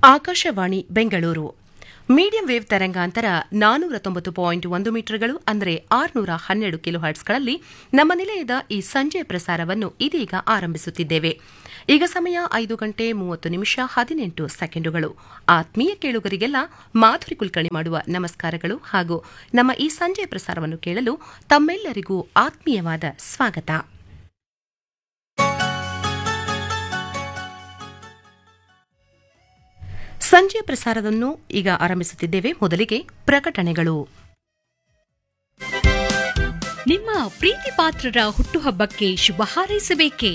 Akashvani Bengaluru medium wave ತರಂಗಾಂತರ ನಾನೂರ ತೊಂಬತ್ತು ಪಾಯಿಂಟ್ ಒಂದು ಮೀಟರ್ಗಳು ಅಂದರೆ ಆರುನೂರ ಹನ್ನೆರಡು ಕಿಲೋ ಹರ್ಟ್ಸ್ಗಳಲ್ಲಿ ನಮ್ಮ ನಿಲಯದ ಈ ಸಂಜೆ ಪ್ರಸಾರವನ್ನು ಇದೀಗ ಆರಂಭಿಸುತ್ತಿದ್ದೇವೆ ಈಗ ಸಮಯ ಐದು ಗಂಟೆ ಮೂವತ್ತು ನಿಮಿಷ ಹದಿನೆಂಟು ಸೆಕೆಂಡುಗಳು ಆತ್ಮೀಯ ಕೇಳುಗರಿಗೆಲ್ಲ ಮಾಧುರಿ ಕುಲಕರ್ಣಿ ಮಾಡುವ ನಮಸ್ಕಾರಗಳು ಹಾಗೂ ನಮ್ಮ ಈ ಸಂಜೆ ಪ್ರಸಾರವನ್ನು ಕೇಳಲು ತಮ್ಮೆಲ್ಲರಿಗೂ ಆತ್ಮೀಯವಾದ ಸ್ವಾಗತ ಸಂಜೆ ಪ್ರಸಾರವನ್ನು ಈಗ ಆರಂಭಿಸುತ್ತಿದ್ದೇವೆ ಮೊದಲಿಗೆ ಪ್ರಕಟಣೆಗಳು ನಿಮ್ಮ ಪ್ರೀತಿ ಪಾತ್ರರ ಹುಟ್ಟುಹಬ್ಬಕ್ಕೆ ಶುಭ ಹಾರೈಸಬೇಕೇ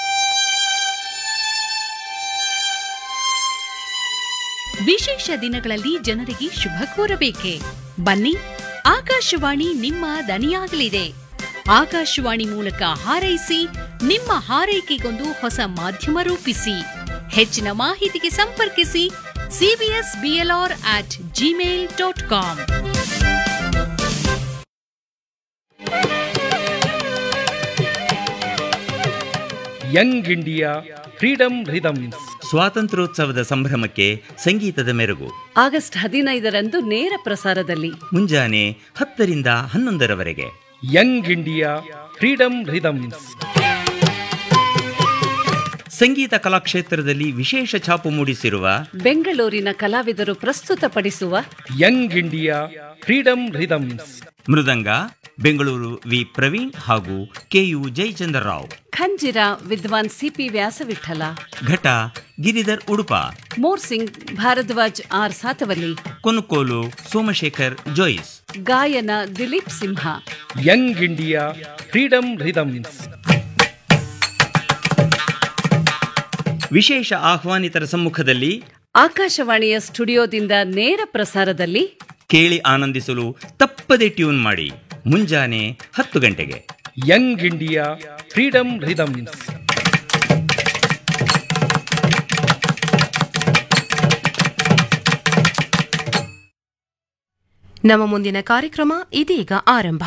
ವಿಶೇಷ ದಿನಗಳಲ್ಲಿ ಜನರಿಗೆ ಶುಭ ಕೋರಬೇಕೆ ಬನ್ನಿ ಆಕಾಶವಾಣಿ ನಿಮ್ಮ ದನಿಯಾಗಲಿದೆ ಆಕಾಶವಾಣಿ ಮೂಲಕ ಹಾರೈಸಿ ನಿಮ್ಮ ಹಾರೈಕೆಗೊಂದು ಹೊಸ ಮಾಧ್ಯಮ ರೂಪಿಸಿ ಹೆಚ್ಚಿನ ಮಾಹಿತಿಗೆ ಸಂಪರ್ಕಿಸಿ CBS BLR at Gmail dot com young India freedom rhythms ಸ್ವಾತಂತ್ರ್ಯೋತ್ಸವದ ಸಂಭ್ರಮಕ್ಕೆ ಸಂಗೀತದ ಮೆರುಗು ಆಗಸ್ಟ್ ಹದಿನೈದರಂದು ನೇರ ಪ್ರಸಾರದಲ್ಲಿ ಮುಂಜಾನೆ ಹತ್ತರಿಂದ ಹನ್ನೊಂದರವರೆಗೆ ಯಂಗ್ ಇಂಡಿಯಾ ಫ್ರೀಡಮ್ ರಿದಮ್ಸ್ ಸಂಗೀತ ಕಲಾಕ್ಷೇತ್ರದಲ್ಲಿ ವಿಶೇಷ ಛಾಪು ಮೂಡಿಸಿರುವ ಬೆಂಗಳೂರಿನ ಕಲಾವಿದರು ಪ್ರಸ್ತುತಪಡಿಸುವ ಯಂಗ್ ಇಂಡಿಯಾ ಫ್ರೀಡಮ್ ರಿದಮ್ಸ್ ಮೃದಂಗ ಬೆಂಗಳೂರು ವಿ ಪ್ರವೀಣ್ ಹಾಗೂ ಕೆಯು ಜಯಚಂದ್ರ ರಾವ್ ಖಂಜಿರ ವಿದ್ವಾನ್ ಸಿಪಿ ವ್ಯಾಸವಿಠಲ ಘಟ ಗಿರಿಧರ್ ಉಡುಪ ಮೋರ್ ಸಿಂಗ್ ಭಾರದ್ವಾಜ್ ಆರ್ ಸಾತವಲ್ಲಿ ಕೊನುಕೋಲು ಸೋಮಶೇಖರ್ ಜೋಯಿಸ್ ಗಾಯನ Dileep Simha young India freedom rhythms ವಿಶೇಷ ಆಹ್ವಾನಿತರ ಸಮ್ಮುಖದಲ್ಲಿ ಆಕಾಶವಾಣಿಯ ಸ್ಟುಡಿಯೋದಿಂದ ನೇರ ಪ್ರಸಾರದಲ್ಲಿ ಕೇಳಿ ಆನಂದಿಸಲು ತಪ್ಪದೆ ಟ್ಯೂನ್ ಮಾಡಿ ಮುಂಜಾನೆ ಹತ್ತು ಗಂಟೆಗೆ ಯಂಗ್ ಇಂಡಿಯಾ ಫ್ರೀಡಮ್ ರಿದಮ್ಸ್ ನಮ್ಮ ಮುಂದಿನ ಕಾರ್ಯಕ್ರಮ ಇದೀಗ ಆರಂಭ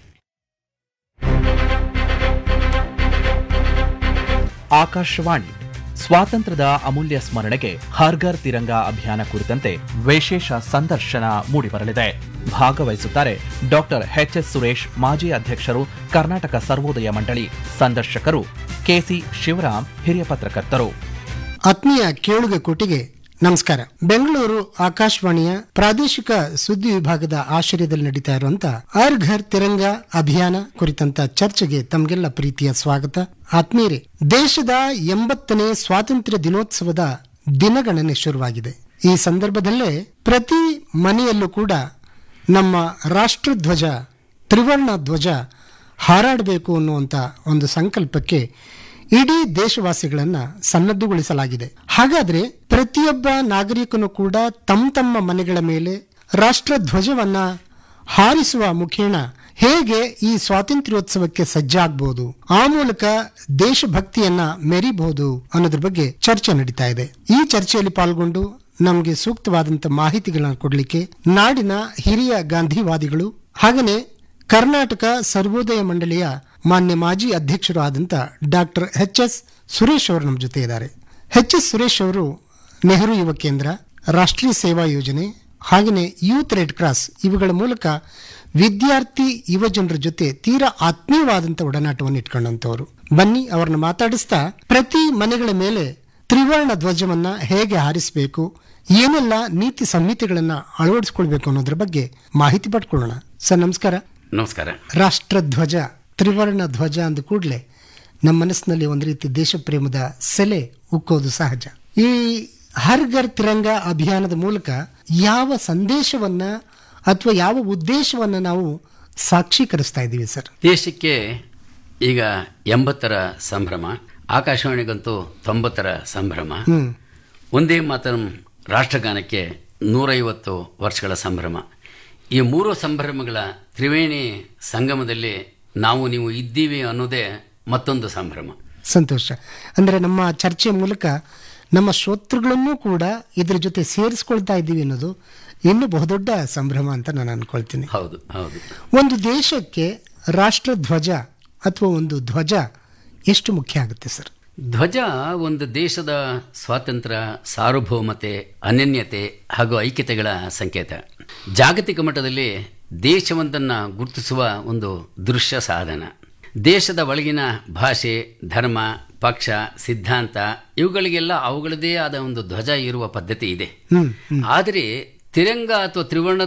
ಆಕಾಶವಾಣಿ ಸ್ವಾತಂತ್ರ್ಯದ ಅಮೂಲ್ಯ ಸ್ಮರಣೆಗೆ ಹರ್ಘರ್ ತಿರಂಗ ಅಭಿಯಾನ ಕುರಿತಂತೆ ವಿಶೇಷ ಸಂದರ್ಶನ ಮೂಡಿಬರಲಿದೆ ಭಾಗವಹಿಸುತ್ತಾರೆ ಡಾಕ್ಟರ್ ಎಚ್ ಎಸ್ ಸುರೇಶ್ ಮಾಜಿ ಅಧ್ಯಕ್ಷರು ಕರ್ನಾಟಕ ಸರ್ವೋದಯ ಮಂಡಳಿ ಸಂದರ್ಶಕರು ಕೆಸಿ ಶಿವರಾಮ್ ಹಿರಿಯ ಪತ್ರಕರ್ತರು ಆತ್ಮೀಯ ಕೇಳುಗ ಕೋಟಿಗೆ ನಮಸ್ಕಾರ ಬೆಂಗಳೂರು ಆಕಾಶವಾಣಿಯ ಪ್ರಾದೇಶಿಕ ಸುದ್ದಿ ವಿಭಾಗದ ಆಶ್ರಯದಲ್ಲಿ ನಡೀತಾ ಇರುವಂತಹ ಹರ್ ಘರ್ ತಿರಂಗ ಅಭಿಯಾನ ಕುರಿತಂತ ಚರ್ಚೆಗೆ ತಮಗೆಲ್ಲ ಪ್ರೀತಿಯ ಸ್ವಾಗತ ಆತ್ಮೀಯರೇ ದೇಶದ ಎಂಬತ್ತನೇ ಸ್ವಾತಂತ್ರ್ಯ ದಿನೋತ್ಸವದ ದಿನಗಣನೆ ಶುರುವಾಗಿದೆ ಈ ಸಂದರ್ಭದಲ್ಲೇ ಪ್ರತಿ ಮನೆಯಲ್ಲೂ ಕೂಡ ನಮ್ಮ ರಾಷ್ಟ್ರಧ್ವಜ ತ್ರಿವರ್ಣ ಧ್ವಜ ಹಾರಾಡಬೇಕು ಅನ್ನುವಂಥ ಒಂದು ಸಂಕಲ್ಪಕ್ಕೆ ಇಡೀ ದೇಶವಾಸಿಗಳನ್ನ ಸನ್ನದ್ದುಗೊಳಿಸಲಾಗಿದೆ ಹಾಗಾದ್ರೆ ಪ್ರತಿಯೊಬ್ಬ ನಾಗರಿಕನು ಕೂಡ ತಮ್ಮ ತಮ್ಮ ಮನೆಗಳ ಮೇಲೆ ರಾಷ್ಟ್ರ ಧ್ವಜವನ್ನ ಹಾರಿಸುವ ಮುಖೇನ ಹೇಗೆ ಈ ಸ್ವಾತಂತ್ರ್ಯೋತ್ಸವಕ್ಕೆ ಸಜ್ಜಾಗಬಹುದು ಆ ಮೂಲಕ ದೇಶಭಕ್ತಿಯನ್ನ ಮೆರಿಬಹುದು ಅನ್ನೋದ್ರ ಬಗ್ಗೆ ಚರ್ಚೆ ನಡೀತಾ ಇದೆ ಈ ಚರ್ಚೆಯಲ್ಲಿ ಪಾಲ್ಗೊಂಡು ನಮಗೆ ಸೂಕ್ತವಾದಂತ ಮಾಹಿತಿಗಳನ್ನ ಕೊಡಲಿಕ್ಕೆ ನಾಡಿನ ಹಿರಿಯ ಗಾಂಧಿವಾದಿಗಳು ಹಾಗೇನೆ ಕರ್ನಾಟಕ ಸರ್ವೋದಯ ಮಂಡಳಿಯ ಮಾನ್ಯ ಮಾಜಿ ಅಧ್ಯಕ್ಷರು ಆದಂತ ಡಾಕ್ಟರ್ ಎಚ್ ಎಸ್ ಸುರೇಶ್ ಅವರು ನಮ್ಮ ಜೊತೆ ಇದ್ದಾರೆ ಎಚ್ ಎಸ್ ಸುರೇಶ್ ಅವರು ನೆಹರು ಯುವ ಕೇಂದ್ರ ರಾಷ್ಟ್ರೀಯ ಸೇವಾ ಯೋಜನೆ ಹಾಗೆಯೇ ಯೂತ್ ರೆಡ್ ಕ್ರಾಸ್ ಇವುಗಳ ಮೂಲಕ ವಿದ್ಯಾರ್ಥಿ ಯುವ ಜನರ ಜೊತೆ ತೀರಾ ಆತ್ಮೀಯವಾದಂತ ಒಡನಾಟವನ್ನು ಇಟ್ಕೊಂಡಂತವರು ಬನ್ನಿ ಅವ್ರನ್ನ ಮಾತಾಡಿಸ್ತಾ ಪ್ರತಿ ಮನೆಗಳ ಮೇಲೆ ತ್ರಿವರ್ಣ ಧ್ವಜವನ್ನ ಹೇಗೆ ಹಾರಿಸಬೇಕು ಏನೆಲ್ಲ ನೀತಿ ಸಂಹಿತೆಗಳನ್ನ ಅಳವಡಿಸಿಕೊಳ್ಬೇಕು ಅನ್ನೋದ್ರ ಬಗ್ಗೆ ಮಾಹಿತಿ ಪಡ್ಕೊಳ್ಳೋಣ ಸರ್ ನಮಸ್ಕಾರ ನಮಸ್ಕಾರ ರಾಷ್ಟ್ರಧ್ವಜ ತ್ರಿವರ್ಣ ಧ್ವಜ ಅಂದ ಕೂಡಲೇ ನಮ್ಮ ಮನಸ್ಸಿನಲ್ಲಿ ಒಂದು ರೀತಿ ದೇಶ ಪ್ರೇಮದ ಸೆಲೆ ಉಕ್ಕೋದು ಸಹಜ ಈ ಹರ್ ಘರ್ ತಿರಂಗ ಅಭಿಯಾನದ ಮೂಲಕ ಯಾವ ಸಂದೇಶವನ್ನ ಅಥವಾ ಯಾವ ಉದ್ದೇಶವನ್ನ ನಾವು ಸಾಕ್ಷೀಕರಿಸ್ತಾ ಇದ್ದೀವಿ ಸರ್ ದೇಶಕ್ಕೆ ಈಗ ಎಂಬತ್ತರ ಸಂಭ್ರಮ ಆಕಾಶವಾಣಿಗಂತೂ ತೊಂಬತ್ತರ ಸಂಭ್ರಮ ಒಂದೇ ಮಾತರಂ ರಾಷ್ಟ್ರಗಾನಕ್ಕೆ ನೂರೈವತ್ತು ವರ್ಷಗಳ ಸಂಭ್ರಮ ಈ ಮೂರು ಸಂಭ್ರಮಗಳ ತ್ರಿವೇಣಿ ಸಂಗಮದಲ್ಲಿ ನಾವು ನೀವು ಇದ್ದೀವಿ ಅನ್ನೋದೇ ಮತ್ತೊಂದು ಸಂಭ್ರಮ ಸಂತೋಷ ಅಂದ್ರೆ ನಮ್ಮ ಚರ್ಚೆಯ ಮೂಲಕ ನಮ್ಮ ಶ್ರೋತೃಗಳನ್ನು ಕೂಡ ಇದ್ರ ಜೊತೆ ಸೇರಿಸ್ಕೊಳ್ತಾ ಇದ್ದೀವಿ ಅನ್ನೋದು ಇನ್ನೂ ಬಹುದೊಡ್ಡ ಸಂಭ್ರಮ ಅಂತ ನಾನು ಅನ್ಕೊಳ್ತೀನಿ ಹೌದು ಹೌದು ಒಂದು ದೇಶಕ್ಕೆ ರಾಷ್ಟ್ರಧ್ವಜ ಅಥವಾ ಒಂದು ಧ್ವಜ ಎಷ್ಟು ಮುಖ್ಯ ಆಗುತ್ತೆ ಸರ್ ಧ್ವಜ ಒಂದು ದೇಶದ ಸ್ವಾತಂತ್ರ್ಯ ಸಾರ್ವಭೌಮತೆ ಅನನ್ಯತೆ ಹಾಗೂ ಐಕ್ಯತೆಗಳ ಸಂಕೇತ ಜಾಗತಿಕ ಮಟ್ಟದಲ್ಲಿ ದೇಶವೊಂದನ್ನು ಗುರುತಿಸುವ ಒಂದು ದೃಶ್ಯ ಸಾಧನ ದೇಶದ ಒಳಗಿನ ಭಾಷೆ ಧರ್ಮ ಪಕ್ಷ ಸಿದ್ಧಾಂತ ಇವುಗಳಿಗೆಲ್ಲ ಅವುಗಳದೇ ಆದ ಒಂದು ಧ್ವಜ ಇರುವ ಪದ್ಧತಿ ಇದೆ ಆದರೆ ತಿರಂಗ ಅಥವಾ ತ್ರಿವರ್ಣ